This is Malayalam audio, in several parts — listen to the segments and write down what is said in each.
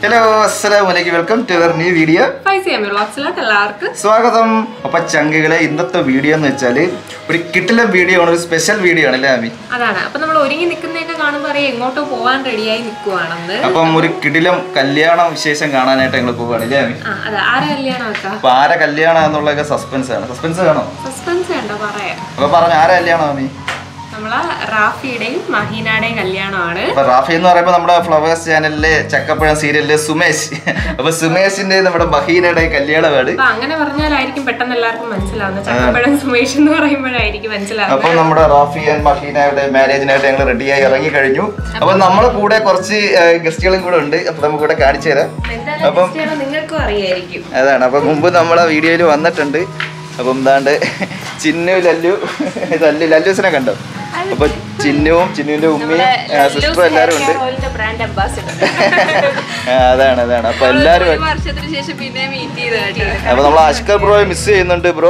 ഹലോ അസ്സലാമു അലൈക്കും welcome to our new video Paisa M വ്ളോഗ്സിലോട്ട് എല്ലാവർക്കും സ്വാഗതം അപ്പൊ ചങ്കുകളെ ഇന്നത്തെ വീഡിയോ എന്ന് വെച്ചാല് ഒരു കിട്ടിലം വീഡിയോ ആണ് ഒരു സ്പെഷ്യൽ വീഡിയോ ആണ് അല്ലേ ആമി അതാണ് അപ്പൊ നമ്മൾ ഒരുങ്ങി നിൽക്കുന്നതൊക്കെ കാണുമ്പോൾ അറിയാം എങ്ങോട്ടോ പോവാൻ റെഡിയായി നിൽക്കുവാണെന്ന് അപ്പം ഒരു കിടിലം കല്യാണ വിശേഷം കാണാനായിട്ട് ഞങ്ങൾ പോവാണ് അല്ലേ ആമി ആ അതെ ആരെ കല്യാണം വെക്കാം അപ്പൊ ആരെ കല്യാണം എന്നുള്ളതൊക്കെ സസ്പെൻസ് ആണ് സസ്പെൻസ് വേണോ സസ്പെൻസ് ഉണ്ടോ പറയാം അപ്പൊ പറഞ്ഞു ആരെ കല്യാണം ആമി നമ്മളെ റാഫിയുടെയും മഹീനയുടെയും കല്യാണമാണ് അപ്പൊ റാഫി എന്ന് പറയുമ്പോൾ നമ്മുടെ ഫ്ലവേഴ്സ് ചാനലിലെ ചക്കപ്പഴം സീരിയലിലെ സുമേഷ് അപ്പൊ സുമേഷിന്റെ നമ്മുടെ ബഹീനയുടെ കല്യാണമാണ് അപ്പൊ അങ്ങനെ പറഞ്ഞാലായിരിക്കും പെട്ടെന്ന് എല്ലാവർക്കും മനസ്സിലാവുന്നത് ചക്കപ്പഴം സുമേഷ് എന്ന് പറയുമ്പോഴായിരിക്കും മനസ്സിലാവുന്നത് അപ്പൊ നമ്മുടെ റാഫി ആൻഡ് മഹീനയുടെ മാരേജിനായിട്ട് ഞങ്ങൾ റെഡിയായി ഇറങ്ങി കഴിഞ്ഞു അപ്പൊ നമ്മളെ കൂടെ കുറച്ച് ഗസ്റ്റുകളും കൂടെ ഉണ്ട് അപ്പൊ നമുക്ക് ഇവിടെ കാണിച്ചു തരാം എന്തായാലും അപ്പം- guest ആണോ നിങ്ങൾക്കും അറിയായിരിക്കും അതാണ് അപ്പൊ മുമ്പ് നമ്മളെ വീഡിയോയിൽ വന്നിട്ടുണ്ട് അപ്പം എന്താണ്ട് ചിന്നു ലല്ലു ലല്ലു ലല്ലൂസിനെ കണ്ടോ അപ്പൊ ചിന്നുവും ചിന്നുവിന്റെ ഉമ്മയും സിസ്റ്ററും എല്ലാരും ഉണ്ട് ബ്രാൻഡ് അംബാസിഡർ ആ, അതാണ് അതാണ് അപ്പൊ എല്ലാരും ഒരു വർഷത്തിന് ശേഷം പിന്നെ മീറ്റ് ചെയ്ത് കേട്ടോ അപ്പൊ നമ്മൾ അഷ്കർ ബ്രോയെ മിസ് ചെയ്യുന്നുണ്ട് ബ്രോ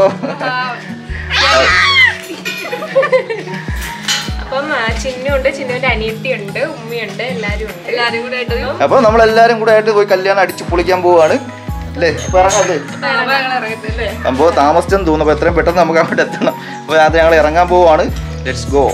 അപ്പം ആ, ചിന്നുണ്ട് ചിന്നുവിന്റെ അനിയത്തിയുണ്ട് ഉമ്മയുണ്ട് എല്ലാരും ഉണ്ട് എല്ലാരും കൂടെ ആയിട്ട് അപ്പൊ നമ്മൾ എല്ലാരും കൂടെ ആയിട്ട് പോയി കല്യാണം അടിച്ചു പൊളിക്കാൻ പോവാണ് അല്ലേ അപ്പൊ ഇറങ്ങാല്ലേ സംഭവം താമസിച്ചെന്ന് തോന്നുന്നു അപ്പൊ എത്രയും പെട്ടെന്ന് നമുക്ക് അവിടെ എത്തണം അപ്പൊ അത് ഞങ്ങൾ ഇറങ്ങാൻ പോവാണ് ലെറ്റ്സ് ഗോ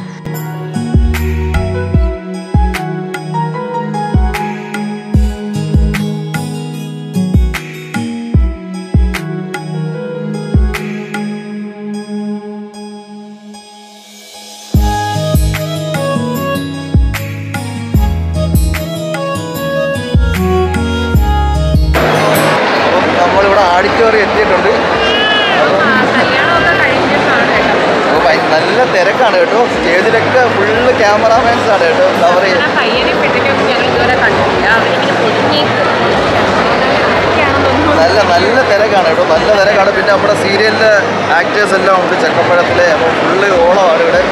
അപ്പം നമ്മളിവിടെ ആഡിറ്റോറിയം എത്തിയിട്ടുണ്ട് കല്യാണമൊക്കെ കഴിഞ്ഞിട്ടാണ് കേട്ടോ അപ്പൊ ഭയ- നല്ല തിരക്കാണ് കേട്ടോ സ്റ്റേജിലൊക്കെ ഫുള്ള് ക്യാമറാമാൻസ് ആണ് കേട്ടോ കവർ ആ പയ്യനെ പെണ്ണിനെ ഒന്നും ഞങ്ങൾ ഇതുവരെ കണ്ടിട്ടില്ല അവരിങ്ങനെ പൊതിഞ്ഞേക്ക് നല്ല നല്ല തിരക്കാണ് കേട്ടോ നല്ല തിരക്കാണ് പിന്നെ നമ്മുടെ സീരിയലിലെ ആക്ടേഴ്സ് എല്ലാം ഉണ്ട് ചക്കപ്പഴത്തിലെ അപ്പോൾ ഫുള്ള് ഓളമാണ് ഇവിടെ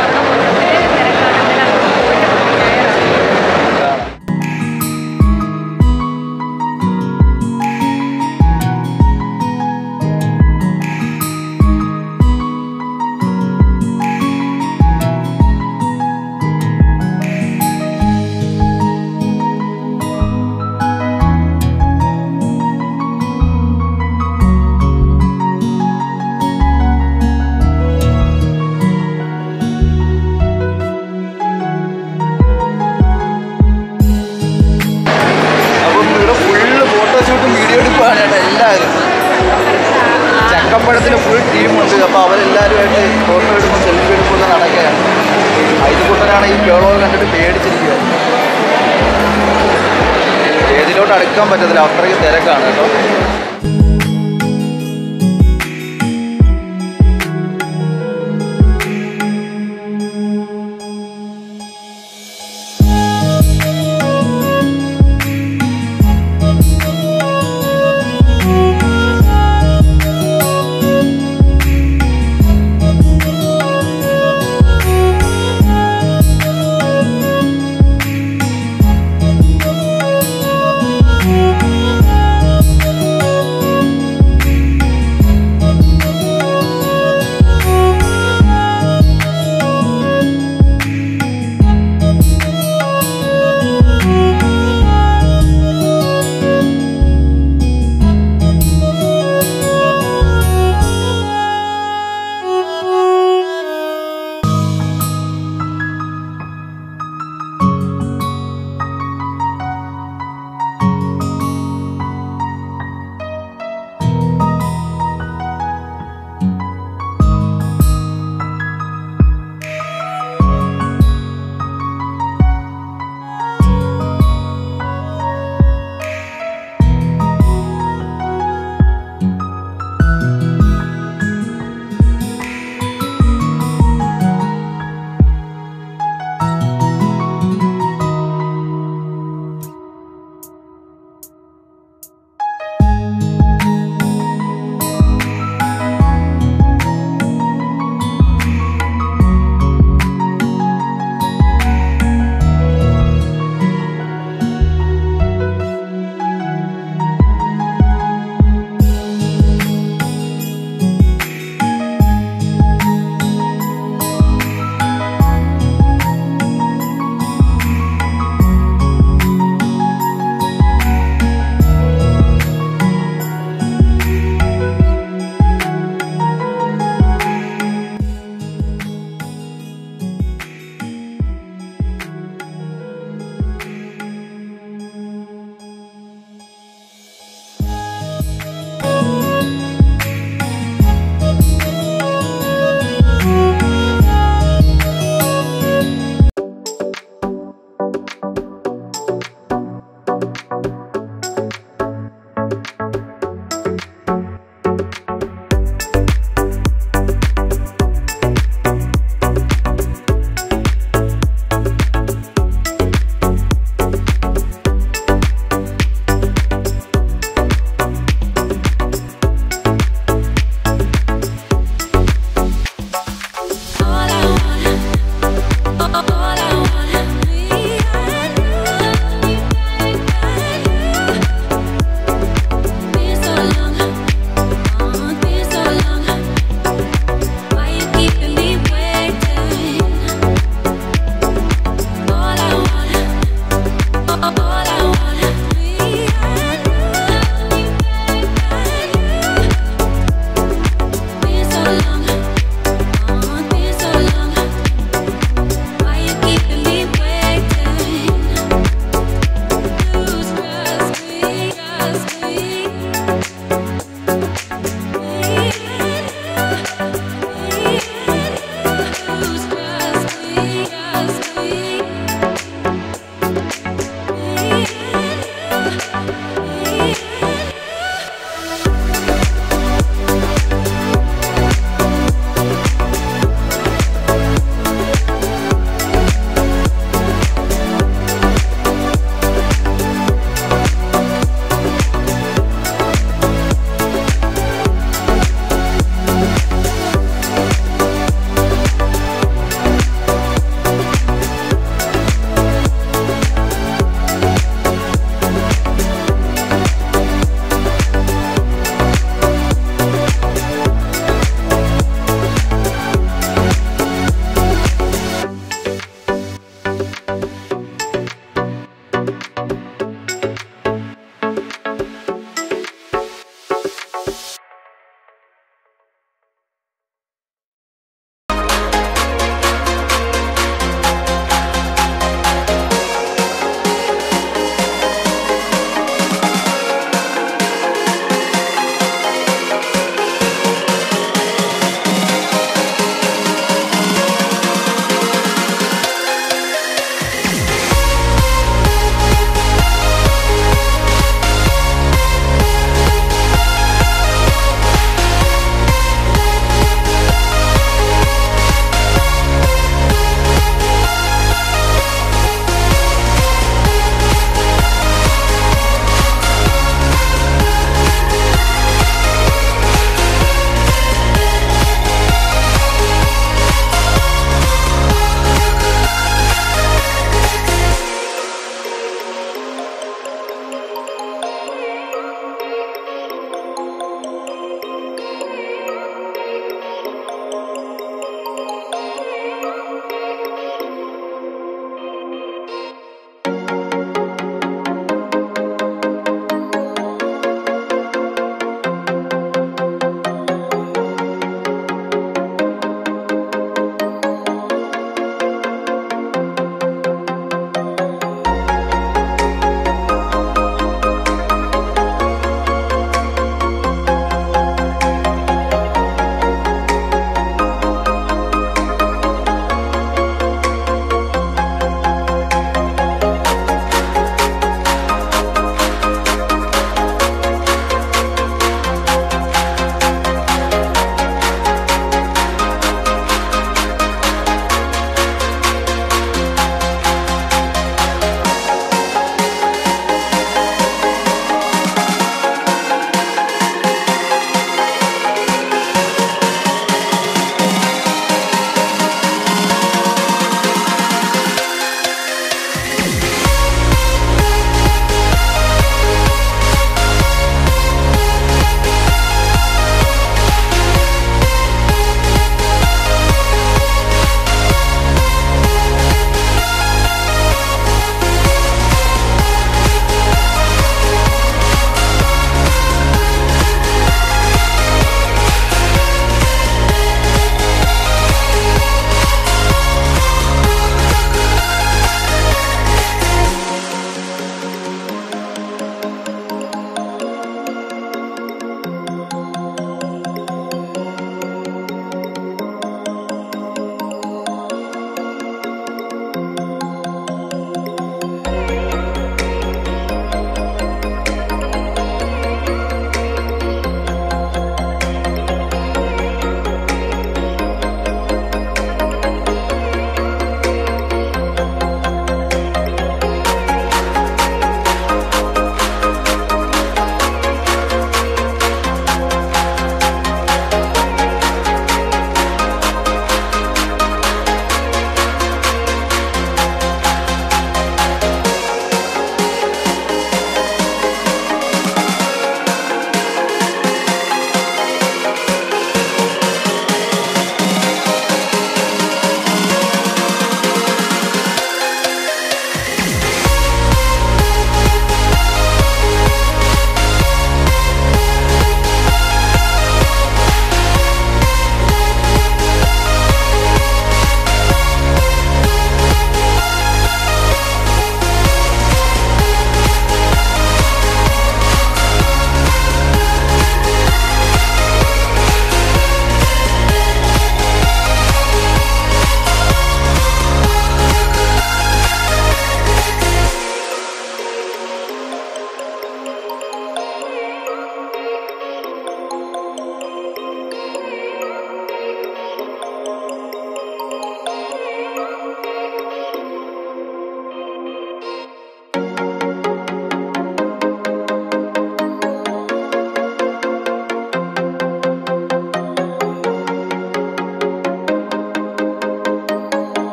അപ്പം ഇവിടെ ഫുള്ള് ഫോട്ടോഷൂട്ടും വീഡിയോ എടുപ്പാണ് കേട്ടോ എല്ലാവരും ചക്കപ്പഴത്തിന് ഫുൾ ടീമുണ്ട് അപ്പോൾ അവരെല്ലാവരുമായിട്ട് ഫോട്ടോ എടുക്കും സെൽഫി എടുക്കും നടക്കുകയാണ് അയൽക്കുട്ടനാണ് ഈ കേളവ് കണ്ടിട്ട് പേടിച്ചിരിക്കുക സ്റ്റേജിലോട്ട് അടുക്കാൻ പറ്റത്തില്ല അത്രയ്ക്ക് തിരക്കാണ് കേട്ടോ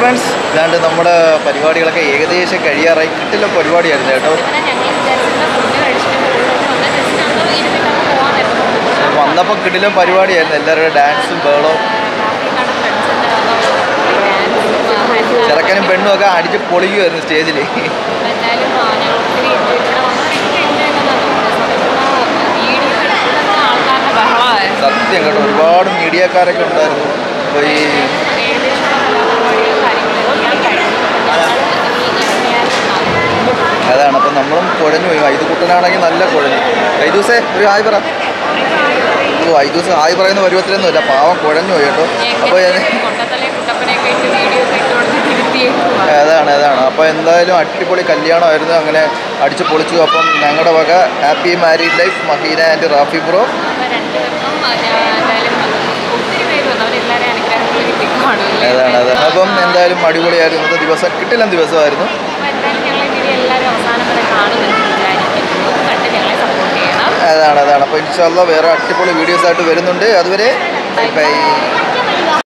ഫ്രണ്ട്സ് ഇതാണ്ട് നമ്മുടെ പരിപാടികളൊക്കെ ഏകദേശം കഴിയാറായി കിട്ടില്ല പരിപാടിയായിരുന്നു കേട്ടോ ഇവനെ ഞങ്ങൾ വിചാരിച്ചിരുന്ന ഫുഡ് കഴിച്ചിട്ട് മുകളിലോട്ട് വന്ന് ജസ്റ്റ് ഒന്ന് ഇരുന്നിട്ട് അങ്ങ് പോകാനായിരുന്നു വന്നപ്പോൾ കിട്ടില്ല പരിപാടിയായിരുന്നു എല്ലാവരുടെ ഡാൻസും ബേളവും ചെറുക്കനും പെണ്ണും ഒക്കെ അടിച്ച് പൊളിക്കുമായിരുന്നു സ്റ്റേജിൽ എന്തായാലും ആ, ഞങ്ങൾ ഒത്തിരി enjoy- ഇവിടെ വന്നവരൊക്കെ enjoy ചെയ്യുന്നതാണ്. വീഡിയോ എടുക്കുന്ന ആൾക്കാരുടെ ബഹളമായിരുന്നു. സത്യം കേട്ടോ ഒരുപാട് മീഡിയക്കാരൊക്കെ ഉണ്ടായിരുന്നു അപ്പോൾ ഈ ഏകദേശമുള്ള കലാപരിപാടികളും കാര്യങ്ങളെല്ലാം കഴിഞ്ഞു. അപ്പോൾ ഞങ്ങൾ ഇനി ഇറങ്ങിയാൽ അതാണ് അപ്പം നമ്മളും കുഴഞ്ഞു പോയി ഐതുകുട്ടനാണെങ്കിൽ നല്ല കുഴഞ്ഞു ഐദൂസേ ഒരു ഹായ് പറ ഓ ഐദൂസ് ഹായ് പറയുന്ന പരുവത്തിലൊന്നും ഇല്ല പാവം കുഴഞ്ഞു പോയി കേട്ടോ അപ്പോൾ കൊണ്ടത്തലേ കുട്ടപ്പനെയൊക്കെ ഇട്ട് വീഡിയോ ഒക്കെ ഇട്ട് കൊടുത്ത് തിരുത്തിയേക്കുവാ. അതാണ് അതാണ് അപ്പോൾ എന്തായാലും അടിപൊളി കല്യാണമായിരുന്നു അങ്ങനെ അടിച്ച് പൊളിച്ചു അപ്പം ഞങ്ങളുടെ വക happy married life Maheena and Rafi bro അപ്പോൾ രണ്ടുപേർക്കും ആ, ഞാൻ എന്തായാലും ഒത്തിരി പേര് വന്നു അവരെല്ലാവരെയും അനുഗ്രഹങ്ങൾ കിട്ടിക്കാണുമല്ലേ അതാണ് അതാണ് അപ്പം എന്തായാലും അടിപൊളിയായിരുന്നു ഇന്നത്തെ ദിവസം കിട്ടില്ല ദിവസമായിരുന്നു അപ്പോൾ എന്തായാലും ഞങ്ങൾ ഈ വീഡിയോ എല്ലാവരും അവസാനം വരെ കാണുമെന്ന് വിചാരിക്കുന്നു കണ്ട് ഞങ്ങളെ സപ്പോർട്ട് ചെയ്യണം അതാണ് അതാണ് അപ്പോൾ ഇൻഷാല്ല വേറെ അടിപൊളി വീഡിയോസ് ആയിട്ട് വരുന്നുണ്ട് അതുവരെ ബൈ ബൈ